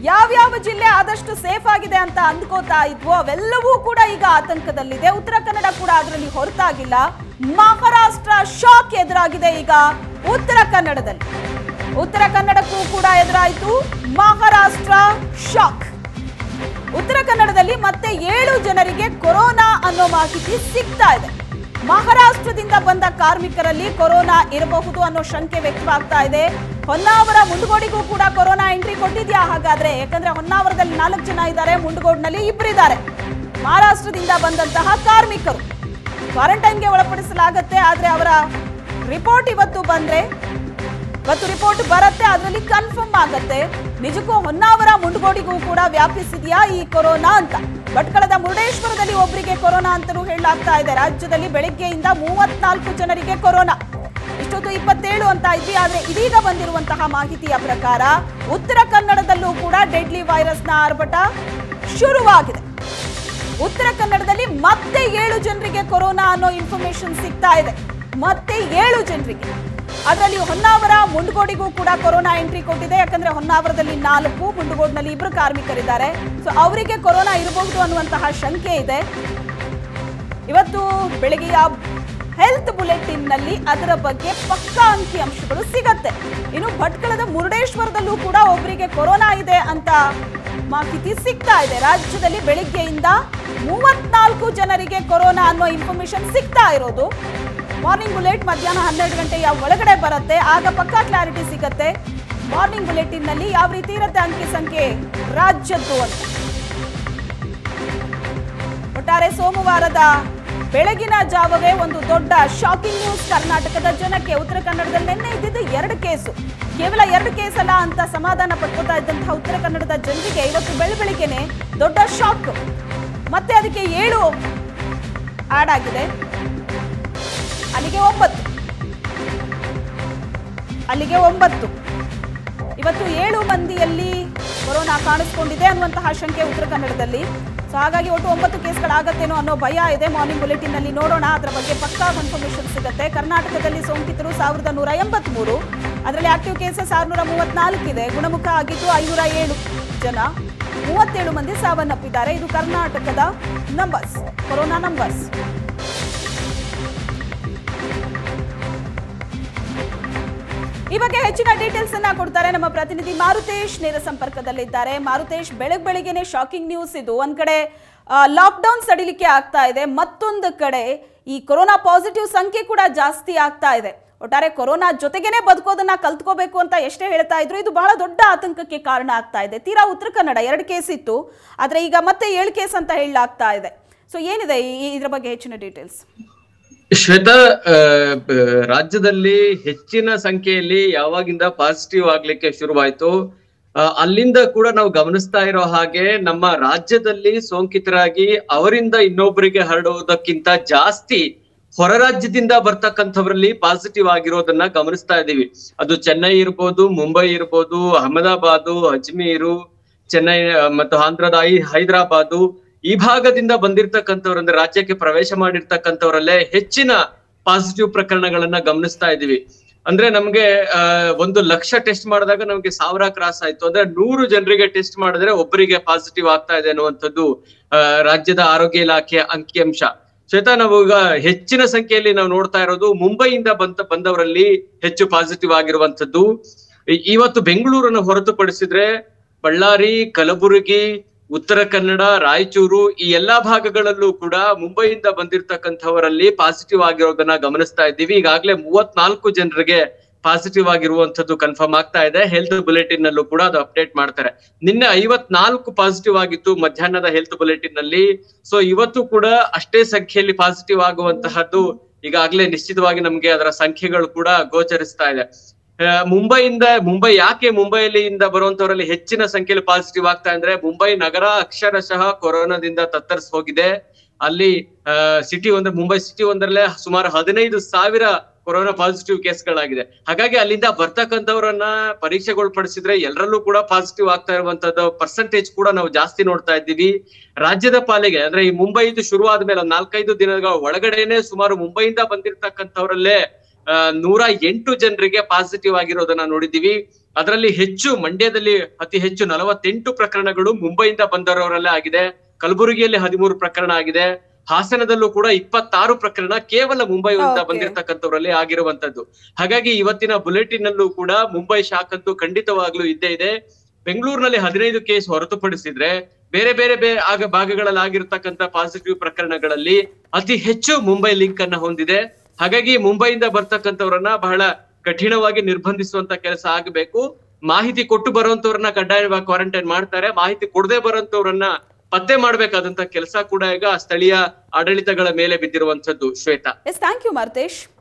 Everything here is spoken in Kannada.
ಯಾವ್ಯಾವ ಜಿಲ್ಲೆ ಆದಷ್ಟು ಸೇಫ್ ಆಗಿದೆ ಅಂತ ಅಂದ್ಕೋತಾ ಇದ್ವೋ ಅವೆಲ್ಲವೂ ಕೂಡ ಈಗ ಆತಂಕದಲ್ಲಿದೆ ಉತ್ತರ ಕನ್ನಡ ಕೂಡ ಅದರಲ್ಲಿ ಹೊರತಾಗಿಲ್ಲ ಮಹಾರಾಷ್ಟ್ರ ಶಾಕ್ ಎದುರಾಗಿದೆ ಈಗ ಉತ್ತರ ಕನ್ನಡದಲ್ಲಿ ಉತ್ತರ ಕನ್ನಡಕ್ಕೂ ಕೂಡ ಎದುರಾಯಿತು ಮಹಾರಾಷ್ಟ್ರ ಶಾಕ್ ಉತ್ತರ ಕನ್ನಡದಲ್ಲಿ ಮತ್ತೆ ಏಳು ಜನರಿಗೆ ಕೊರೋನಾ ಅನ್ನೋ ಮಾಹಿತಿ ಸಿಗ್ತಾ ಇದೆ ಮಹಾರಾಷ್ಟ್ರದಿಂದ ಬಂದ ಕಾರ್ಮಿಕರಲ್ಲಿ ಕೊರೋನಾ ಇರಬಹುದು ಅನ್ನೋ ಶಂಕೆ ವ್ಯಕ್ತವಾಗ್ತಾ ಇದೆ ಹೊನ್ನಾವರ ಮುಂಡಗೋಡಿಗೂ ಕೂಡ ಕೊರೋನಾ ಎಂಟ್ರಿ ಕೊಟ್ಟಿದ್ಯಾ ಹಾಗಾದ್ರೆ ಯಾಕಂದ್ರೆ ಹೊನ್ನಾವರದಲ್ಲಿ ನಾಲ್ಕು ಜನ ಇದ್ದಾರೆ ಮುಂಡಗೋಡ್ನಲ್ಲಿ ಇಬ್ಬರಿದ್ದಾರೆ ಮಹಾರಾಷ್ಟ್ರದಿಂದ ಬಂದಂತಹ ಕಾರ್ಮಿಕರು ಕ್ವಾರಂಟೈನ್ಗೆ ಒಳಪಡಿಸಲಾಗತ್ತೆ ಆದ್ರೆ ಅವರ ರಿಪೋರ್ಟ್ ಇವತ್ತು ಬಂದ್ರೆ ಇವತ್ತು ರಿಪೋರ್ಟ್ ಬರುತ್ತೆ ಅದರಲ್ಲಿ ಕನ್ಫರ್ಮ್ ಆಗತ್ತೆ ನಿಜಕ್ಕೂ ಹೊನ್ನಾವರ ಮುಂಡಗೋಡಿಗೂ ಕೂಡ ವ್ಯಾಪಿಸಿದೆಯಾ ಈ ಕೊರೋನಾ ಅಂತ ಭಟ್ಕಳದ ಮುರುಡೇಶ್ವರದಲ್ಲಿ ಒಬ್ಬರಿಗೆ ಕೊರೋನಾ ಅಂತಲೂ ಹೇಳಲಾಗ್ತಾ ಇದೆ ರಾಜ್ಯದಲ್ಲಿ ಬೆಳಗ್ಗೆಯಿಂದ ಮೂವತ್ನಾಲ್ಕು ಜನರಿಗೆ ಕೊರೋನಾ ಇಷ್ಟೊತ್ತು ಇಪ್ಪತ್ತೇಳು ಅಂತ ಇದ್ವಿ ಆದ್ರೆ ಇದೀಗ ಬಂದಿರುವಂತಹ ಮಾಹಿತಿಯ ಪ್ರಕಾರ ಉತ್ತರ ಕನ್ನಡದಲ್ಲೂ ಕೂಡ ಡೆಡ್ಲಿ ವೈರಸ್ನ ಆರ್ಭಟ ಶುರುವಾಗಿದೆ ಉತ್ತರ ಕನ್ನಡದಲ್ಲಿ ಮತ್ತೆ ಏಳು ಜನರಿಗೆ ಕೊರೋನಾ ಅನ್ನೋ ಇನ್ಫಾರ್ಮೇಶನ್ ಸಿಗ್ತಾ ಇದೆ ಮತ್ತೆ ಏಳು ಜನರಿಗೆ ಅದರಲ್ಲಿ ಹೊನ್ನಾವರ ಮುಂಡಗೋಡಿಗೂ ಕೂಡ ಕೊರೋನಾ ಎಂಟ್ರಿ ಕೊಟ್ಟಿದೆ ಯಾಕಂದ್ರೆ ಹೊನ್ನಾವರದಲ್ಲಿ ನಾಲ್ಕು ಮುಂಡಗೋಡ್ನಲ್ಲಿ ಇಬ್ಬರು ಕಾರ್ಮಿಕರಿದ್ದಾರೆ ಸೊ ಅವರಿಗೆ ಕೊರೋನಾ ಇರಬಹುದು ಅನ್ನುವಂತಹ ಶಂಕೆ ಇದೆ ಇವತ್ತು ಬೆಳಗ್ಗೆಯ ಹೆಲ್ತ್ ಬುಲೆಟಿನ್ ನಲ್ಲಿ ಅದರ ಬಗ್ಗೆ ಪಕ್ಕಾ ಅಂಕಿ ಅಂಶಗಳು ಸಿಗತ್ತೆ ಇನ್ನು ಭಟ್ಕಳದ ಮುರುಡೇಶ್ವರದಲ್ಲೂ ಕೂಡ ಒಬ್ಬರಿಗೆ ಕೊರೋನಾ ಇದೆ ಅಂತ ಮಾಹಿತಿ ಸಿಗ್ತಾ ಇದೆ ರಾಜ್ಯದಲ್ಲಿ ಬೆಳಿಗ್ಗೆಯಿಂದ ಮೂವತ್ನಾಲ್ಕು ಜನರಿಗೆ ಕೊರೋನಾ ಅನ್ನೋ ಇನ್ಫಾರ್ಮೇಶನ್ ಸಿಗ್ತಾ ಇರೋದು ಮಾರ್ನಿಂಗ್ ಬುಲೆಟ್ ಮಧ್ಯಾಹ್ನ ಹನ್ನೆರಡು ಗಂಟೆಯ ಒಳಗಡೆ ಬರುತ್ತೆ ಆಗ ಪಕ್ಕಾ ಕ್ಲಾರಿಟಿ ಸಿಗತ್ತೆ ಮಾರ್ನಿಂಗ್ ಬುಲೆಟಿನ್ ನಲ್ಲಿ ಯಾವ ರೀತಿ ಇರುತ್ತೆ ಅಂಕಿ ಸಂಖ್ಯೆ ರಾಜ್ಯದ್ದು ಅಂತ ಒಟ್ಟಾರೆ ಸೋಮವಾರದ ಬೆಳಗಿನ ಜಾವವೇ ಒಂದು ದೊಡ್ಡ ಶಾಕಿಂಗ್ ನ್ಯೂಸ್ ಕರ್ನಾಟಕದ ಜನಕ್ಕೆ ಉತ್ತರ ಕನ್ನಡದಲ್ಲಿ ನಿನ್ನೆ ಇದ್ದಿದ್ದು ಎರಡು ಕೇಸು ಕೇವಲ ಎರಡು ಕೇಸ್ ಅಲ್ಲ ಅಂತ ಸಮಾಧಾನ ಪಡ್ಕೋತಾ ಇದ್ದಂತಹ ಉತ್ತರ ಕನ್ನಡದ ಜನರಿಗೆ ಇವತ್ತು ಬೆಳ ಬೆಳಿಗ್ಗೆನೆ ದೊಡ್ಡ ಶಾಕ್ ಮತ್ತೆ ಅದಕ್ಕೆ ಏಳು ಆಡ್ ಆಗಿದೆ ಅಲ್ಲಿಗೆ ಒಂಬತ್ತು ಅಲ್ಲಿಗೆ ಒಂಬತ್ತು ಇವತ್ತು ಏಳು ಮಂದಿಯಲ್ಲಿ ಕೊರೋನಾ ಕಾಣಿಸ್ಕೊಂಡಿದೆ ಅನ್ನುವಂತಹ ಶಂಕೆ ಉತ್ತರ ಕನ್ನಡದಲ್ಲಿ ಸೊ ಹಾಗಾಗಿ ಒಟ್ಟು ಒಂಬತ್ತು ಕೇಸ್ಗಳಾಗತ್ತೇನೋ ಅನ್ನೋ ಭಯ ಇದೆ ಮಾರ್ನಿಂಗ್ ಬುಲೆಟಿನ್ ನಲ್ಲಿ ನೋಡೋಣ ಅದರ ಬಗ್ಗೆ ಪಕ್ಕಾ ಕನ್ಫರ್ಮೇಶನ್ ಸಿಗುತ್ತೆ ಕರ್ನಾಟಕದಲ್ಲಿ ಸೋಂಕಿತರು ಸಾವಿರದ ನೂರ ಎಂಬತ್ಮೂರು ಅದರಲ್ಲಿ ಆಕ್ಟಿವ್ ಕೇಸಸ್ ಆರುನೂರ ಮೂವತ್ನಾಲ್ಕು ಇದೆ ಗುಣಮುಖ ಆಗಿದ್ದು ಐನೂರ ಏಳು ಜನ ಮೂವತ್ತೇಳು ಮಂದಿ ಸಾವನ್ನಪ್ಪಿದ್ದಾರೆ ಇದು ಕರ್ನಾಟಕದ ನಂಬರ್ಸ್ ಕೊರೋನಾ ನಂಬರ್ಸ್ ಈ ಬಗ್ಗೆ ಹೆಚ್ಚಿನ ಡೀಟೇಲ್ಸ್ ಅನ್ನ ಕೊಡ್ತಾರೆ ನಮ್ಮ ಪ್ರತಿನಿಧಿ ಮಾರುತೇಶ್ ನೇರ ಸಂಪರ್ಕದಲ್ಲಿದ್ದಾರೆ ಮಾರುತೇಶ್ ಬೆಳಗ್ ಬೆಳಿಗ್ಗೆನೆ ಶಾಕಿಂಗ್ ನ್ಯೂಸ್ ಇದು ಒಂದ್ ಕಡೆ ಲಾಕ್ಡೌನ್ ಸಡಿಲಿಕೆ ಆಗ್ತಾ ಇದೆ ಮತ್ತೊಂದು ಕಡೆ ಈ ಕೊರೋನಾ ಪಾಸಿಟಿವ್ ಸಂಖ್ಯೆ ಕೂಡ ಜಾಸ್ತಿ ಆಗ್ತಾ ಇದೆ ಒಟ್ಟಾರೆ ಕೊರೋನಾ ಜೊತೆಗೇನೆ ಬದುಕೋದನ್ನ ಕಲ್ತ್ಕೋಬೇಕು ಅಂತ ಎಷ್ಟೇ ಹೇಳ್ತಾ ಇದ್ರು ಇದು ಬಹಳ ದೊಡ್ಡ ಆತಂಕಕ್ಕೆ ಕಾರಣ ಆಗ್ತಾ ಇದೆ ತೀರಾ ಉತ್ತರ ಕನ್ನಡ ಎರಡು ಕೇಸ್ ಇತ್ತು ಆದ್ರೆ ಈಗ ಮತ್ತೆ ಏಳು ಕೇಸ್ ಅಂತ ಹೇಳಲಾಗ್ತಾ ಇದೆ ಸೊ ಏನಿದೆ ಈ- ಇದ್ರ ಬಗ್ಗೆ ಹೆಚ್ಚಿನ ಡೀಟೇಲ್ಸ್ ಶ್ವೇತಾ ಆ, ಬ- ರಾಜ್ಯದಲ್ಲಿ ಹೆಚ್ಚಿನ ಸಂಖ್ಯೆಯಲ್ಲಿ ಯಾವಾಗಿಂದ ಪಾಸಿಟಿವ್ ಆಗ್ಲಿಕ್ಕೆ ಶುರುವಾಯ್ತು ಆ, ಅಲ್ಲಿಂದ ಕೂಡ ನಾವು ಗಮನಿಸ್ತಾ ಇರೋ ಹಾಗೆ ನಮ್ಮ ರಾಜ್ಯದಲ್ಲಿ ಸೋಂಕಿತರಾಗಿ ಅವರಿಂದ ಇನ್ನೊಬ್ಬರಿಗೆ ಹರಡುವುದಕ್ಕಿಂತ ಜಾಸ್ತಿ ಹೊರ ರಾಜ್ಯದಿಂದ ಬರ್ತಕ್ಕಂಥವರಲ್ಲಿ ಪಾಸಿಟಿವ್ ಆಗಿರೋದನ್ನ ಗಮನಿಸ್ತಾ ಇದೀವಿ ಅದು ಚೆನ್ನೈ ಇರ್ಬೋದು ಮುಂಬೈ ಇರ್ಬೋದು ಅಹಮದಾಬಾದು ಅಜ್ಮೀರು ಚೆನ್ನೈ ಆ, ಮತ್ತು ಆಂಧ್ರದ ಐ ಹೈದರಾಬಾದು ಈ ಭಾಗದಿಂದ ಬಂದಿರ್ತಕ್ಕಂಥವ್ರು ಅಂದ್ರೆ ರಾಜ್ಯಕ್ಕೆ ಪ್ರವೇಶ ಮಾಡಿರ್ತಕ್ಕಂಥವರಲ್ಲೇ ಹೆಚ್ಚಿನ ಪಾಸಿಟಿವ್ ಪ್ರಕರಣಗಳನ್ನ ಗಮನಿಸ್ತಾ ಇದೀವಿ ಅಂದ್ರೆ ನಮ್ಗೆ ಆ, ಒಂದು ಲಕ್ಷ ಟೆಸ್ಟ್ ಮಾಡಿದಾಗ ನಮ್ಗೆ ಸಾವಿರ ಕ್ರಾಸ್ ಆಯ್ತು ಅಂದ್ರೆ ನೂರು ಜನರಿಗೆ ಟೆಸ್ಟ್ ಮಾಡಿದ್ರೆ ಒಬ್ಬರಿಗೆ ಪಾಸಿಟಿವ್ ಆಗ್ತಾ ಇದೆ ಅನ್ನುವಂಥದ್ದು ಆ, ರಾಜ್ಯದ ಆರೋಗ್ಯ ಇಲಾಖೆಯ ಅಂಕಿಅಂಶ ಶ್ವೇತಾ ನಾವು ಈಗ ಹೆಚ್ಚಿನ ಸಂಖ್ಯೆಯಲ್ಲಿ ನಾವು ನೋಡ್ತಾ ಇರೋದು ಮುಂಬೈಯಿಂದ ಬಂತ ಬಂದವರಲ್ಲಿ ಹೆಚ್ಚು ಪಾಸಿಟಿವ್ ಆಗಿರುವಂತದ್ದು ಇ- ಇವತ್ತು ಬೆಂಗಳೂರನ್ನು ಹೊರತುಪಡಿಸಿದ್ರೆ ಬಳ್ಳಾರಿ ಕಲಬುರಗಿ ಉತ್ತರ ಕನ್ನಡ ರಾಯಚೂರು ಈ ಎಲ್ಲಾ ಭಾಗಗಳಲ್ಲೂ ಕೂಡ ಮುಂಬೈಯಿಂದ ಬಂದಿರತಕ್ಕಂಥವರಲ್ಲಿ ಪಾಸಿಟಿವ್ ಆಗಿರೋದನ್ನ ಗಮನಿಸ್ತಾ ಇದ್ದೀವಿ ಈಗಾಗಲೇ ಮೂವತ್ನಾಲ್ಕು ಜನರಿಗೆ ಪಾಸಿಟಿವ್ ಆಗಿರುವಂತದ್ದು ಕನ್ಫರ್ಮ್ ಆಗ್ತಾ ಇದೆ ಹೆಲ್ತ್ ಬುಲೆಟಿನ್ ನಲ್ಲೂ ಕೂಡ ಅದು ಅಪ್ಡೇಟ್ ಮಾಡ್ತಾರೆ ನಿನ್ನೆ ಐವತ್ನಾಲ್ಕು ಪಾಸಿಟಿವ್ ಆಗಿತ್ತು ಮಧ್ಯಾಹ್ನದ ಹೆಲ್ತ್ ಬುಲೆಟಿನ್ ನಲ್ಲಿ ಸೊ ಇವತ್ತು ಕೂಡ ಅಷ್ಟೇ ಸಂಖ್ಯೆಯಲ್ಲಿ ಪಾಸಿಟಿವ್ ಆಗುವಂತಹದ್ದು ಈಗಾಗಲೇ ನಿಶ್ಚಿತವಾಗಿ ನಮ್ಗೆ ಅದರ ಸಂಖ್ಯೆಗಳು ಕೂಡ ಗೋಚರಿಸ್ತಾ ಇದೆ ಆ, ಮುಂಬೈಯಿಂದ ಮುಂಬೈ ಯಾಕೆ ಮುಂಬೈಯಲ್ಲಿ ಇಂದ ಬರುವಂತವರಲ್ಲಿ ಹೆಚ್ಚಿನ ಸಂಖ್ಯೆಯಲ್ಲಿ ಪಾಸಿಟಿವ್ ಆಗ್ತಾ ಅಂದ್ರೆ ಮುಂಬೈ ನಗರ ಅಕ್ಷರಶಃ ಕೊರೋನಾದಿಂದ ತತ್ತರಿಸಿ ಹೋಗಿದೆ ಅಲ್ಲಿ ಸಿಟಿ ಒಂದ್ರೆ ಮುಂಬೈ ಸಿಟಿ ಒಂದರಲ್ಲೇ ಸುಮಾರು ಹದಿನೈದು ಸಾವಿರ ಕೊರೋನಾ ಪಾಸಿಟಿವ್ ಕೇಸ್ಗಳಾಗಿದೆ ಹಾಗಾಗಿ ಅಲ್ಲಿಂದ ಬರ್ತಕ್ಕಂಥವ್ರನ್ನ ಪರೀಕ್ಷೆಗೊಳಪಡಿಸಿದ್ರೆ ಎಲ್ಲರಲ್ಲೂ ಕೂಡ ಪಾಸಿಟಿವ್ ಆಗ್ತಾ ಇರುವಂತದ್ದು ಪರ್ಸೆಂಟೇಜ್ ಕೂಡ ನಾವು ಜಾಸ್ತಿ ನೋಡ್ತಾ ಇದ್ದೀವಿ ರಾಜ್ಯದ ಪಾಲಿಗೆ ಅಂದ್ರೆ ಈ ಮುಂಬೈದು ಶುರು ಆದ್ಮೇಲೆ ಒಂದ್ ನಾಲ್ಕೈದು ದಿನಗಳ ಒಳಗಡೆನೆ ಸುಮಾರು ಮುಂಬೈಯಿಂದ ಬಂದಿರತಕ್ಕಂಥವ್ರಲ್ಲೇ ಆ, ನೂರ ಎಂಟು ಜನರಿಗೆ ಪಾಸಿಟಿವ್ ಆಗಿರೋದನ್ನ ನೋಡಿದೀವಿ ಅದರಲ್ಲಿ ಹೆಚ್ಚು ಮಂಡ್ಯದಲ್ಲಿ ಅತಿ ಹೆಚ್ಚು ನಲವತ್ತೆಂಟು ಪ್ರಕರಣಗಳು ಮುಂಬೈಯಿಂದ ಬಂದವರಲ್ಲೇ ಆಗಿದೆ ಕಲಬುರಗಿಯಲ್ಲಿ ಹದಿಮೂರು ಪ್ರಕರಣ ಆಗಿದೆ ಹಾಸನದಲ್ಲೂ ಕೂಡ ಇಪ್ಪತ್ತಾರು ಪ್ರಕರಣ ಕೇವಲ ಮುಂಬೈಯಿಂದ Okay. ಬಂದಿರತಕ್ಕಂಥವರಲ್ಲಿ ಆಗಿರುವಂತದ್ದು ಹಾಗಾಗಿ ಇವತ್ತಿನ ಬುಲೆಟಿನ್ ಅಲ್ಲೂ ಕೂಡ ಮುಂಬೈ ಶಾಕ್ ಅಂತೂ ಖಂಡಿತವಾಗ್ಲೂ ಇದ್ದೇ ಇದೆ ಬೆಂಗಳೂರಿನಲ್ಲಿ ಹದಿನೈದು ಕೇಸ್ ಹೊರತುಪಡಿಸಿದ್ರೆ ಬೇರೆ ಬೇರೆ ಬೇರೆ ಆಗ ಭಾಗಗಳಲ್ಲಿ ಆಗಿರ್ತಕ್ಕಂಥ ಪಾಸಿಟಿವ್ ಪ್ರಕರಣಗಳಲ್ಲಿ ಅತಿ ಹೆಚ್ಚು ಮುಂಬೈ ಲಿಂಕ್ ಅನ್ನ ಹೊಂದಿದೆ ಹಾಗಾಗಿ ಮುಂಬೈಯಿಂದ ಬರ್ತಕ್ಕಂಥವ್ರನ್ನ ಬಹಳ ಕಠಿಣವಾಗಿ ನಿರ್ಬಂಧಿಸುವಂತ ಕೆಲಸ ಆಗಬೇಕು ಮಾಹಿತಿ ಕೊಟ್ಟು ಬರುವಂತವ್ರನ್ನ ಕಡ್ಡಾಯವಾಗಿ ಕ್ವಾರಂಟೈನ್ ಮಾಡ್ತಾರೆ ಮಾಹಿತಿ ಕೊಡದೆ ಬರುವಂತವ್ರನ್ನ ಪತ್ತೆ ಮಾಡ್ಬೇಕಾದಂತ ಕೆಲಸ ಕೂಡ ಈಗ ಸ್ಥಳೀಯ ಆಡಳಿತಗಳ ಮೇಲೆ ಬಿದ್ದಿರುವಂತದ್ದು ಶ್ವೇತಾ ಎಸ್ ಥ್ಯಾಂಕ್ ಯು ಮಾರ್ತೇಶ್